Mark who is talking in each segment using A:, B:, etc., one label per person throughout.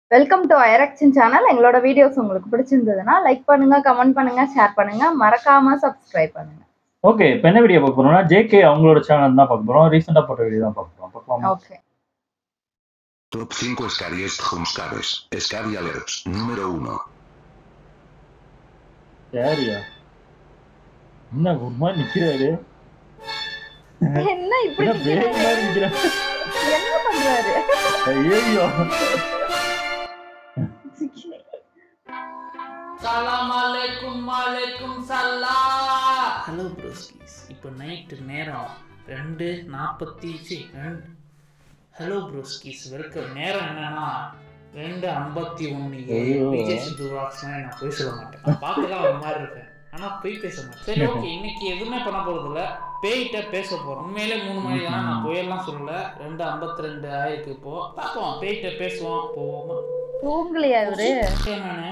A: Welcome to ஐரக்ஷன் channel எங்களோட videos உங்களுக்கு பிடிச்சிருந்ததுன்னா லைக் பண்ணுங்க கமெண்ட் பண்ணுங்க ஷேர் பண்ணுங்க மறக்காம சப்ஸ்கிரைப் பண்ணுங்க
B: ஓகே இப்போ என்ன வீடியோ பார்க்க போறோம்னா ஜேகே அவங்களோட சேனல் தான் பார்க்க போறோம் ரீசெண்டா போட்ட வீடியோ தான் பார்க்க போறோம் பார்க்கலாமா
A: okay
C: Top 5 Scaries Homescares. Scary Alerts. Número 1.
B: சரியா என்ன ஒரு மாதிரி நிக்கிறாரு
A: என்ன இப்படி
B: என்ன பேய்
A: நிக்கிறாரு?
B: மாதிரி நிக்கிறாரு
A: என்ன பண்றாரு
B: ஐயோ
D: சலாம் அலைக்கும் அலைக்கும் சலாம்
E: ஹலோ ப்ரோஸ்கிஸ் இப்போ நைட்டு நேரம் ரெண்டு நாற்பத்தி சி ரெண்டு ஹலோ ப்ரோஸ்கிஸ் வெல்கம் நேரம் என்னன்னா ரெண்டு ஐம்பத்தி ஒன்று
B: ஐயோ.
E: விஜய் சித்து வாக்ஸ்னா நான் போய் சொல்ல மாட்டேன் நான் பார்க்கலாம் ஒரு மாதிரி இருப்பேன் ஆனால் போய் பேச மாட்டேன் சரி ஓகே இன்னைக்கு எதுவுமே பண்ண போகிறது இல்லை பேய்கிட்ட பேச போகிறோம் உண்மையிலே மூணு மணி தான் நான் போயெல்லாம் சொல்லல ரெண்டு ஐம்பத்தி ரெண்டு ஆயிருக்கு இப்போ பார்ப்போம் பேய்கிட்ட பேசுவோம் போவோமா
A: தூங்கலையா இவரு
E: நானு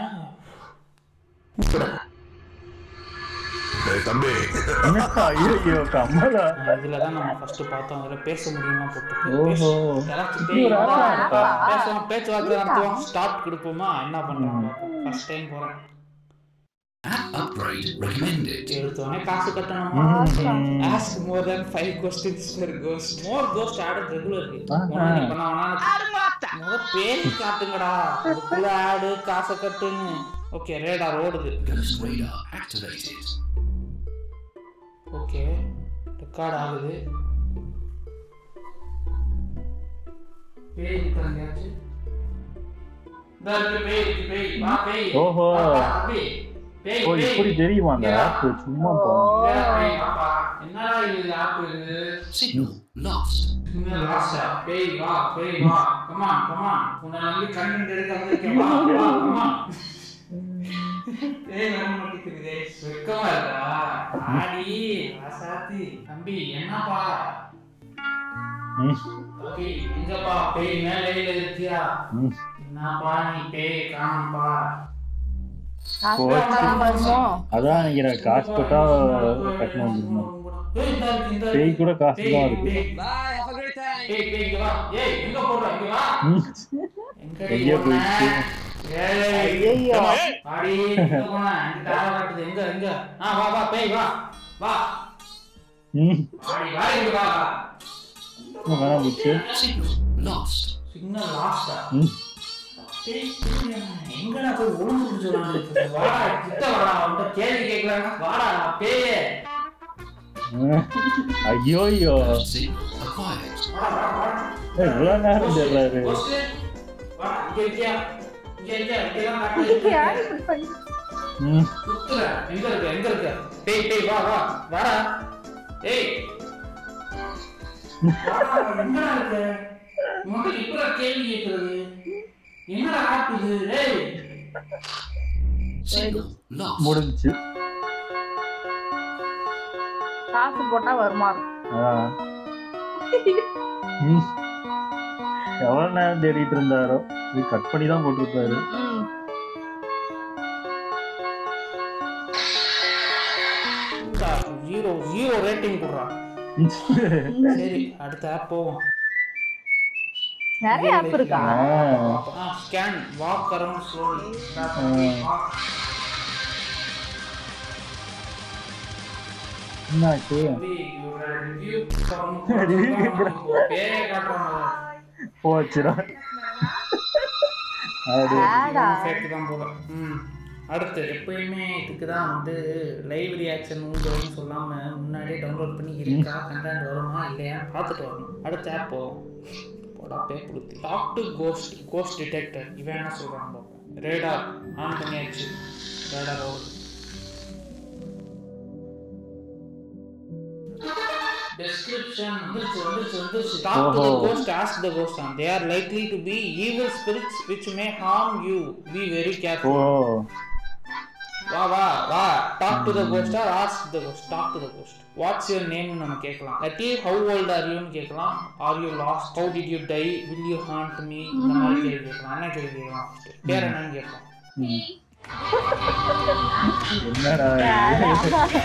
C: Eh, தம்பி
B: என்ன ஐயோ கம்மலா
E: இதுல தான் நம்ம ஃபர்ஸ்ட் பார்த்தோம் அதுல பேச முடியுமா போட்டு
B: ஓஹோ
E: யாராச்சும்
B: இப்படி ஒரு ஆளா
E: பேய்
B: இருக்கா?
E: பேசுவோம் பேச்சுவார்த்தை நடத்துவோம் ஸ்டார்ட் கொடுப்போமா என்ன பண்றாங்க ஃபர்ஸ்ட் டைம் போறேன்
C: App upgrade recommended.
E: எடுத்தோடனே காசு கட்டணுமா
B: ம்.
E: Ask more than five questions per ghost more ghost ad regularly
B: ஆஹா.
E: இப்ப நான் வேணா முத பேசி காட்டுங்கடா அதுக்குள்ள ஆடு காசை கட்டுன்னு ஓகே ரேடார் ஓடுது
C: Ghost radar activated.
E: Okay record ஆகுது பேய் இருக்கா எங்கேயாச்சும்? இதோ இருக்கு பேய் இருக்கு பேய் வா பேய்
B: ஓஹோ.
E: வாப்பா, தம்பி. பேய்
B: ஓ
E: பேய்
B: இப்படி தெரியுமா அந்த ஆப் சும்மா போ
E: இங்க பேய், வாப்பா. என்னடா இது ஆப் இது
C: Signal lost.
E: இன்னும் லாஸ்டா பேய் வா பேய் வா கமான் கமான் உன்னை நம்பி கண்டென்ட் எடுக்க வந்திருக்கேன் வா வா கமான் ஏய் நம்ம மாட்டிக்குதே வெக்கமா இருக்கா ஆடி ராசாத்தி தம்பி என்னப்பா
B: ம்.
E: தம்பி எங்கப்பா பேய் மேலையில இருக்கியா
B: ம்.
E: என்னப்பா நீ பேய் காணும்பா
A: காசு
B: போச்சு.
A: வேணாம் பாருமோ
B: அதான் நினைக்கிறேன் காசு போட்டா கட்டணும் வந்துருமா
E: ஏய், இந்தா இருக்கு, இந்தா
B: பேய்
E: இருக்கு.
B: கூட காசு
E: பேய்,
B: தான் இருக்கு
E: பேய். ஏய், பேய், இங்க வா. ஏய், எங்க போற? இங்க வா.
B: ம்.
E: எங்கடி
B: எங்கேயோ
E: போன?
B: போயிடுச்சு.
E: ஏய்,
A: ஐயோ
E: வாடி, எங்க போன? இங்கிட்ட ஆளை காட்டுது. எங்க, எங்க? ஆ, வா, வா, பேய், வா. வா.
B: ம்
E: வாடி, வா, இங்க வா.
B: இன்னும் வேணாம் போச்சு
C: Signal lost.
E: சிக்னல் லாஸ்டா?
B: ம்
E: பேய், பேய், எங்கடா போய் ஒழுங்கு பிடிச்சு விளையாண்டுட்டு இருக்க? வாடா, கிட்ட வாடா, அவன்கிட்ட கேள்வி கேட்கலாம்னா, வாடா, பேயே.
B: ஐயோ ஐயோ
C: Signal acquired.
E: வாடா, வாடா, வாடா.
B: ஏய், இவ்வளவு நேரம் தேடுறாரு
E: போஸ்ட், வா, இங்க இருக்கியா? இங்க இருக்கியா? இங்கதான் காட்டுது.
A: யார் இப்படி பண்ணி
B: ம்
E: சுத்துற எங்க இருக்க எங்க இருக்க டேய் டேய் வா வா வாடா ஏய் வாடா, எங்கடா இருக்க உன்கிட்ட இப்படா கேள்வி கேட்கறது என்னடா ஆப் இது டேய்
C: Signal lost.
B: முடிஞ்சுச்சு
A: காசு போட்டா வருமா
B: அதான். ம். எவ்வளவு நேரம் தேடிட்டு இருந்தாரோ இது கட் பண்ணி தான் போட்டிருப்பாரு
A: ம்
E: ஜீரோ ஜீரோ ரேட்டிங் கொடுறா சரி அடுத்த ஆப் போவோம்
A: நிறைய ஆப் இருக்கா
B: ஆ.
E: ஸ்கேன் வாக் அரவுண்ட் ஸ்லோலி
B: என்னாச்சு Review கேக்குறேன்.
E: பேரே காட்டுறாங்க
B: போச்சுடா அது
A: ஆடா
E: ஃபேக்ட் தான் போல ம் அடுத்து எப்பயுமே இதுக்கு தான் வந்து லைவ் ரியாக்ஷன் உங்களுன்னு சொல்லாமல் முன்னாடியே டவுன்லோட் பண்ணி இருக்கா கண்டென்ட் வருமா இல்லையா பார்த்துட்டு வரணும் அடுத்த ஆப் போகும் போடா பே கொடுத்து talk to ghost ghost detector இவன் என்ன சொல்கிறான் பார்ப்போம் ரேடார் ஆன் பண்ணியாச்சு ரேடார் ஓடுது Description வந்துருச்சு வந்துருச்சு வந்துருச்சு talk to the
B: ஓஹோ.
E: ghost ask the ghost and they are likely to be evil spirits which may harm you be very
B: O
E: careful வா வா வா talk to the ghost or ask the ghost talk to the ghost what's your name நம்ம கேட்கலாம் அட்டி how old are யூன்னு கேட்கலாம் are you lost how did you die will you hand me இந்த மாதிரி கேள்வி கேட்கலாம் என்ன கேள்வி கேட்கலாம் first? பேர் என்னன்னு கேட்கலாம்
B: ம். என்னடா இது?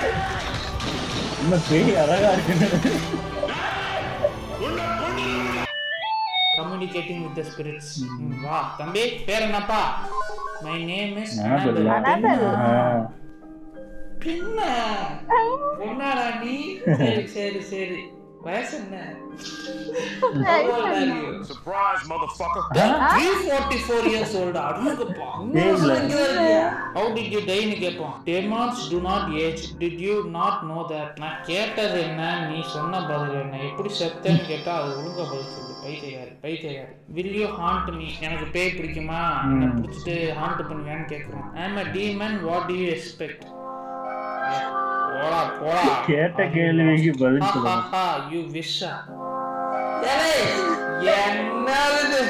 B: இன்னும் பேய் அழகா இருக்குன்னு
E: கம்யூனிகேட்டிங் வித் த ஸ்பிரிட்ஸ் வா தம்பி பேர் என்னப்பா my name is
B: Annabelle.
A: Annabelle.
E: பின்ன என்னடா நீ சரி சரி சரி வயசு என்ன
C: Surprise, motherfucker.
E: Three forty four years old அடங்கப்பா
B: ஏய், இல்ல.
E: ஹவு டிட் யூ டைன்னு கேட்பான் demons do not age did you not know that நான் கேட்டது என்ன நீ சொன்ன பதில் என்ன எப்படி செத்தேன்னு கேட்டா அது ஒழுங்கா பதில் சொல்லு பைத்தியக்காரி பைத்தியக்காரி வில் யூ ஹாண்ட் மீ எனக்கு பேய் பிடிக்குமா என்ன பிடிச்சிட்டு ஹாண்ட் பண்ணுவியான்னு கேட்குறோம் I'm a demon what do you expect போடா போடா
B: கேட்ட கேள்விக்கு பதில் சொல்லுங்க
E: யூ விஷா என்னது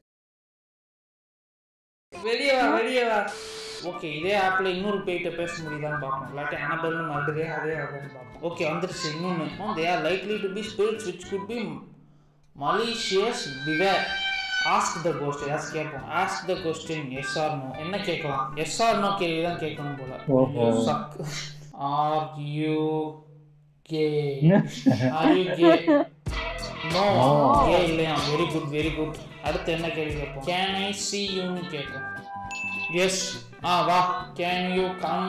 E: வெளியே வா வெளியே வா ஓகே இதே ஆப்ல இன்னொரு பேய்கிட்ட பேச முடியுதான்னு பார்ப்போம் இல்லாட்டி அனபல்னு மறுபடியும் அதே ஆகும்னு பார்ப்போம் ஓகே வந்துருச்சு இன்னொன்று they are likely to be spirits which could be malicious beware ask the ghost ஏதாச்சும் கேட்போம் ask the question yes or no என்ன கேட்கலாம் எஸ் ஆர் நோ கேள்வி தான் கேட்கணும் போல
B: ஓஹோ.
E: சக் are you okay are you okay no okay இல்லையா வெரி குட் வெரி குட் அடுத்து என்ன கேள்வி கேட்போம் கேன் ஐ சி யூன்னு கேட்போம் எஸ் ஆ வா can you come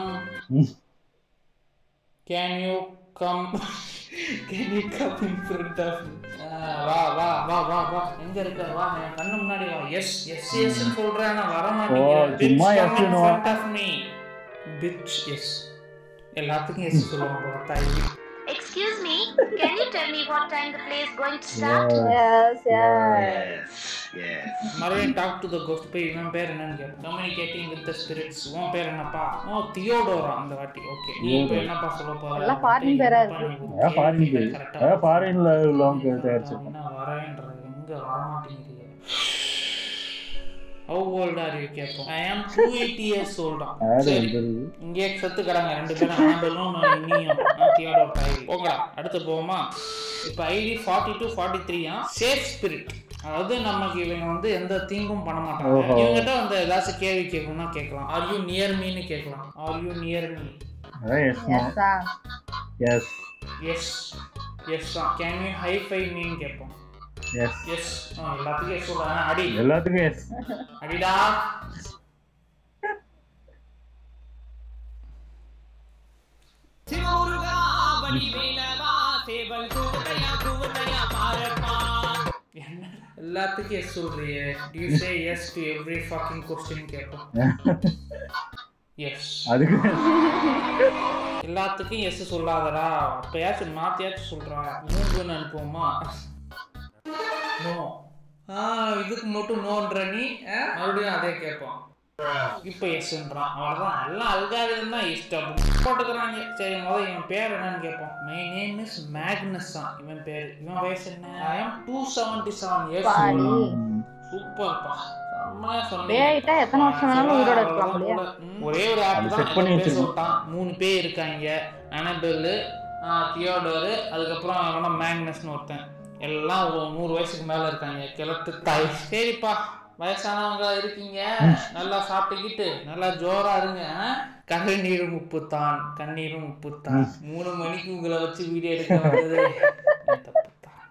E: can you come can you come in front of வா வா வா வா வா எங்க இருக்க வா என் கண்ணு முன்னாடி வா எஸ் எஸ் எஸ் சொல்றேன் நான் வர மாட்டேங்கிறேன்
B: சும்மா
E: Bitch,
B: yes
E: come in
B: னுவா.
E: front of me bitch yes எல்லாத்துக்கும் எஸ் சொல்லுவாங்க போல தாய்
F: Excuse me, can you tell me what time the play is going to start?
A: Yes yes
E: மறுபடியும் டாக் டு த கோஸ்ட் போய் இவன் பேர் என்னன்னு கேட்போம் கம்யூனிகேட்டிங் வித் த ஸ்பிரிட்ஸ் உன் பேர் என்னப்பா ஓ தியோடோரா அந்த வாட்டி ஓகே நீ இப்போ என்னப்பா சொல்ல போற
A: எல்லாம் foreign பேரா இருக்கு.
B: அதான் ஃபாரின் பேர் அதான் ஃபாரின்ல உள்ளவங்க தயாரிச்சிருக்கோம்
E: என்ன வரேன்ற எங்க வர மாட்டேங்கிறீங்க ஹவு ஓல்ட் ஆர் யூ கேட்போம் ஐ ஆம் டூ எயிட்டி இயர்ஸ் ஓல்டா
B: ஆடு
E: சரி
B: வந்துருது
E: இங்கே செத்துக்கிறாங்க ரெண்டு பேரும் அனாபெல்லும் நீயும் தியோடோர் டைரி போங்கடா அடுத்து போவோமா இப்போ ஐடி ஃபார்ட்டி டூ ஃபார்ட்டி த்ரீயா சேஃப் ஸ்பிரிட் அதாவது நமக்கு இவங்க வந்து எந்த தீங்கும் பண்ண மாட்டாங்க
B: ஓஹோ.
E: இவங்ககிட்ட வந்து ஏதாச்சும் கேள்வி கேட்கணும்னா கேட்கலாம் ஆர் யூ நியர் மீன்னு கேட்கலாம் ஆர் யூ நியர் மீ
B: அதான் எஸ்
A: எஸ்ஸா
B: எஸ்
E: எஸ் எஸ் தான் கேன் யூ ஹை ஃபை மீன்னு கேட்போம்
B: எஸ்
E: எஸ் எல்லாத்துக்கும் எஸ் சொல்றாங்க அடி
B: எல்லாத்துக்கும் எஸ்
E: அடிடா என்ன எல்லாத்துக்கும் எஸ் சொல்றியே you say yes to every fucking question கேட்போம் எஸ்
B: அதுக்கு
E: எல்லாத்துக்கும் எஸ் சொல்லாதடா அப்பயாச்சும் மாத்தியாச்சும் சொல்றா மூங்குன்னு அனுப்புவோமா நோ ஆ இதுக்கு மட்டும் நோன்ற நீ ஆ? மறுபடியும் அதே கேட்போம் இப்போ எஸ்ன்றான் அவ்வளோதான் எல்லாம் அல்காரிதம் தான் இஷ்டம் போட்டுக்கிறாங்க சரி முதல்ல இவன் பேர் என்னன்னு கேட்போம் மை நேம் இஸ் மேக்னஸ் தான் இவன் பேர் இவன் வயசு என்ன I am two seventy seven years
A: buddy.
E: சூப்பர்ப்பா செம்மையா சொன்னீங்க.
A: பேய் ஆயிட்டா எத்தனை வருஷம் வேணாலும் உயிரோட இருக்கலாம் இல்லையா?
E: ம். ஒரே ஒரு ஆப்
B: அது
E: தான்
B: set பண்ணி
E: எனக்கு பேச
B: வச்சிருக்கோம்.
E: விட்டான் மூணு பேர் இருக்காங்க அனபெல்லு தியோடோரு அதுக்கப்புறம் அவனா மேக்னஸ்னு ஒருத்தன் எல்லாம் ஒரு நூறு வயசுக்கு மேல இருக்காங்க கிழட்டு தாய் சரிப்பா வயசானவங்க இருக்கீங்க நல்லா சாப்பிட்டுக்கிட்டு நல்லா ஜோரா இருங்க ஆ? கண்ணீரும் உப்புத்தான் கண்ணீரும் உப்புத்தான் மூணு மணிக்கு உங்களை வச்சு வீடியோ எடுக்க வந்தது என் தப்புத்தான்.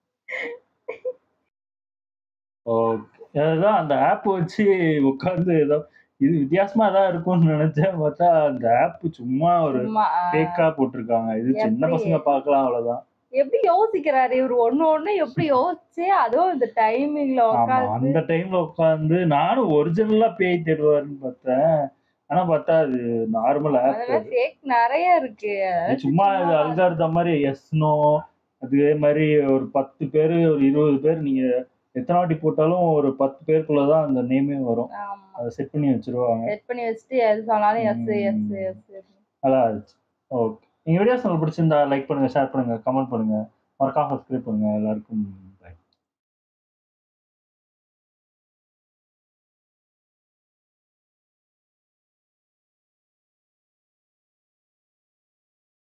B: ஓகே அதுதான் அந்த ஆப் வச்சு உட்காந்து ஏதோ இது வித்தியாசமா தான் இருக்கும்னு நினைச்சேன் பார்த்தா அந்த ஆப் சும்மா ஒரு
A: சும்மா, ஆ.
B: ஃபேக்கா போட்டிருக்காங்க இது சின்ன
A: எப்படி?
B: பசங்க பார்க்கலாம் அவ்வளவுதான்
A: எப்படி யோசிக்கிறாரு இவர் ஒண்ணு ஒண்ணு எப்படி யோசிச்சு அதுவும் இந்த டைமிங்ல
B: ஆமா
A: உட்காந்து
B: அந்த டைம்ல உட்காந்து நானும் ஒரிஜினலா பேய் தேடுவாருன்னு பார்த்தேன் ஆனா பார்த்தா அது நார்மல் ஆப்
A: அதெல்லாம் ஃபேக் நிறைய இருக்கு
B: சும்மா இது அல்காரத மாதிரி எஸ் நோ அதே மாதிரி ஒரு பத்து பேர் ஒரு இருபது பேர் நீங்க எத்தனை வாட்டி போட்டாலும் ஒரு பத்து பேருக்குள்ளதான் அந்த நேமே வரும்
A: ஆமா
B: அதை செட் பண்ணி வச்சிருவாங்க
A: செட் பண்ணி வச்சுட்டு எது சொன்னாலும் எஸ் எஸ் எஸ்
B: நல்லா இருந்துச்சு ஓகே எங்க வீடியோஸ் உங்களுக்கு பிடிச்சிருந்தா லைக் பண்ணுங்க ஷேர் பண்ணுங்க கமெண்ட் பண்ணுங்க மறக்காம சப்ஸ்கிரைப் பண்ணுங்க எல்லாருக்கும்